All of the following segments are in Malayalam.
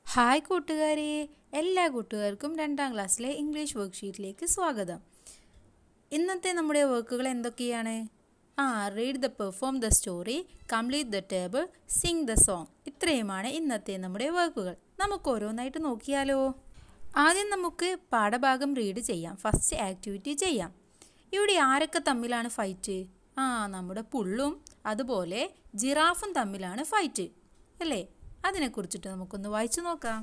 ഹായ് കൂട്ടുകാരെ എല്ലാ കൂട്ടുകാർക്കും രണ്ടാം ക്ലാസ്സിലെ ഇംഗ്ലീഷ് വർക്ക്ഷീറ്റിലേക്ക് സ്വാഗതം ഇന്നത്തെ നമ്മുടെ വർക്കുകൾ എന്തൊക്കെയാണ് ആ read the perform the story complete the table sing the song ഇത്രയുമാണ് ഇന്നത്തെ നമ്മുടെ വർക്കുകൾ നമുക്ക് ഓരോന്നായിട്ട് നോക്കിയാലോ ആദ്യം നമുക്ക് പാഠഭാഗം റീഡ് ചെയ്യാം ഫസ്റ്റ് ആക്ടിവിറ്റി ചെയ്യാം ഇവിടെ ആരൊക്കെ തമ്മിലാണ് ഫൈറ്റ് ആ നമ്മുടെ പുള്ളും അതുപോലെ ജിറാഫും തമ്മിലാണ് ഫൈറ്റ് അല്ലേ അതിനെക്കുറിച്ചിട്ട് നമുക്കൊന്ന് വായിച്ചു നോക്കാം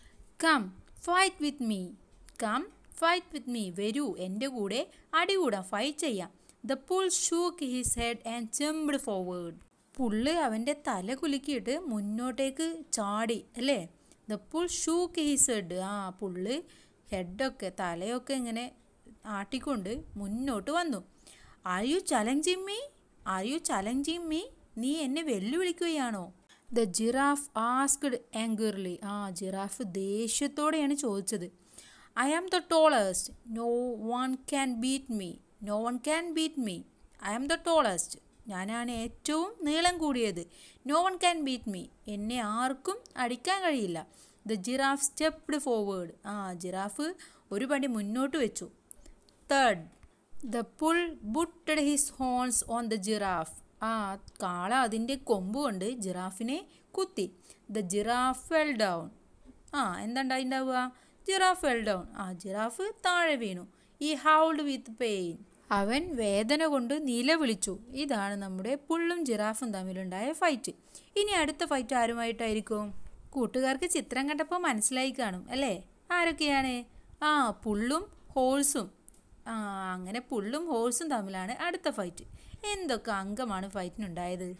come fight with me come fight with me വരൂ എൻ്റെ കൂടെ അടികൂടാം ഫൈറ്റ് ചെയ്യാം the bull shook his head and jumped forward bull അവൻ്റെ തല കുലുക്കിയിട്ട് മുന്നോട്ടേക്ക് ചാടി അല്ലേ the bull shook his head ആ പുള്ള് ഹെഡൊക്കെ തലയൊക്കെ ഇങ്ങനെ ആട്ടിക്കൊണ്ട് മുന്നോട്ട് വന്നു are you challenging me are you challenging me നീ എന്നെ വെല്ലുവിളിക്കുകയാണോ ദ ജിറാഫ് ആസ്ക്ഡ് ആംഗർലി ആ ജിറാഫ് ദേഷ്യത്തോടെയാണ് ചോദിച്ചത് I am the tallest no one can beat me no one can beat me I am the tallest ഞാനാണ് ഏറ്റവും നീളം കൂടിയത് no one can beat me എന്നെ ആർക്കും അടിക്കാൻ കഴിയില്ല ദ ജിറാഫ് സ്റ്റെപ്ഡ് ഫോർവേഡ് ആ ജിറാഫ് ഒരു പടി മുന്നോട്ട് വെച്ചു third the bull butted his horns on the giraffe ആ കാള അതിൻ്റെ കൊമ്പ് കൊണ്ട് ജിറാഫിനെ കുത്തി ദ ജിറാഫ് ഫെൽ ഡൗൺ ആ എന്താണ്ടായിണ്ടാവുക ജിറാഫ് ഫെൽ ഡൗൺ ആ ജിറാഫ് താഴെ വീണു ഈ ഹൗൾഡ് വിത്ത് പെയിൻ അവൻ വേദന കൊണ്ട് നിലവിളിച്ചു ഇതാണ് നമ്മുടെ പുള്ളും ജിറാഫും തമ്മിലുണ്ടായ ഫൈറ്റ് ഇനി അടുത്ത ഫൈറ്റ് ആരുമായിട്ടായിരിക്കും കൂട്ടുകാർക്ക് ചിത്രം കണ്ടപ്പോൾ മനസ്സിലായി കാണും അല്ലേ ആരൊക്കെയാണ് ആ പുള്ളും ഹോഴ്സും ആ അങ്ങനെ പുള്ളും ഹോഴ്സും തമ്മിലാണ് അടുത്ത ഫൈറ്റ് എന്തൊക്കെ അംഗമാണ് ഫൈറ്റിനുണ്ടായത്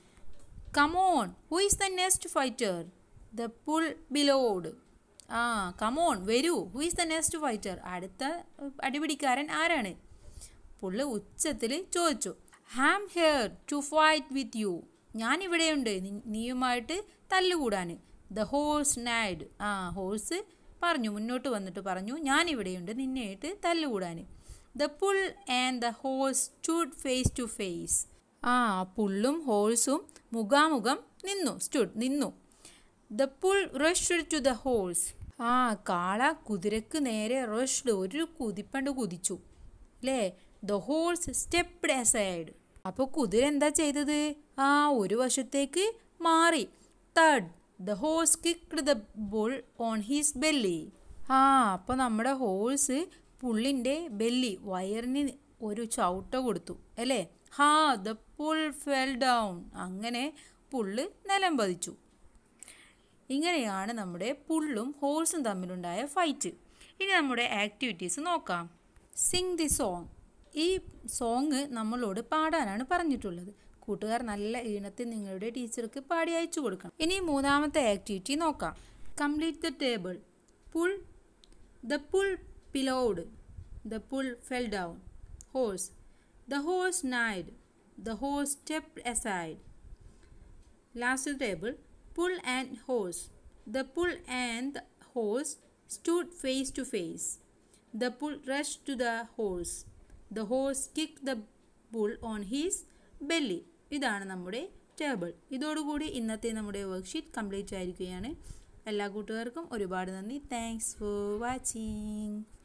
come on who is the next fighter the bull bellowed ആ കമോൺ വരൂ who is the next fighter അടുത്ത അടിപിടിക്കാരൻ ആരാണ് പുള്ള് ഉച്ചത്തിൽ ചോദിച്ചു I'm here to fight with you ഞാൻ ഇവിടെയുണ്ട് നീയുമായിട്ട് തല്ലുകൂടാൻ ദ ഹോഴ്സ് നൈഡ് ആ ഹോഴ്സ് പറഞ്ഞു മുന്നോട്ട് വന്നിട്ട് പറഞ്ഞു ഞാൻ ഇവിടെയുണ്ട് നിന്നെയായിട്ട് തല്ലുകൂടാൻ the bull and the horse stood face to face ആ പുള്ളും ഹോഴ്സും മുഖാമുഖം നിന്നു സ്റ്റുഡ് നിന്നു the bull rushed to the horse ആ കാള കുതിരക്ക് നേരെ റഷ്ഡ് ഒരു കുതിപ്പണ്ട് കുതിച്ചു അല്ലേ ദ ഹോഴ്സ് സ്റ്റെപ്ഡ് അസൈഡ് അപ്പോൾ കുതിര എന്താ ചെയ്തത് ആ ഒരു വശത്തേക്ക് മാറി third the horse kicked the bull on his belly ആ അപ്പോൾ നമ്മുടെ ഹോഴ്സ് പുള്ളിൻ്റെ ബെല്ലി വയറിന് ഒരു ചവിട്ട കൊടുത്തു അല്ലേ ഹാ ദ പുൾ ഫെൽ ഡൗൺ അങ്ങനെ പുള്ള് നിലം പതിച്ചു ഇങ്ങനെയാണ് നമ്മുടെ പുള്ളും ഹോഴ്സും തമ്മിലുണ്ടായ ഫൈറ്റ് ഇനി നമ്മുടെ ആക്ടിവിറ്റീസ് നോക്കാം സിങ് ദി സോങ് ഈ സോങ് നമ്മളോട് പാടാനാണ് പറഞ്ഞിട്ടുള്ളത് കൂട്ടുകാർ നല്ല ഈണത്തിൽ നിങ്ങളുടെ ടീച്ചർക്ക് പാടി അയച്ചു കൊടുക്കണം ഇനി മൂന്നാമത്തെ ആക്ടിവിറ്റി നോക്കാം complete the table bull the bull bellowed the bull fell down horse the horse neighed the horse stepped aside last table bull and horse the bull and the horse stood face to face. The bull rushed to the horse. The horse kicked the bull on his belly. ഇതാണ് നമ്മുടെ ടേബിൾ ഇതോടുകൂടി ഇന്നത്തെ നമ്മുടെ വർക്ക്ഷീറ്റ് കംപ്ലീറ്റ് ആയിരിക്കുകയാണ് എല്ലാ കൂട്ടുകാർക്കും ഒരുപാട് നന്ദി താങ്ക്സ് ഫോർ വാച്ചിങ്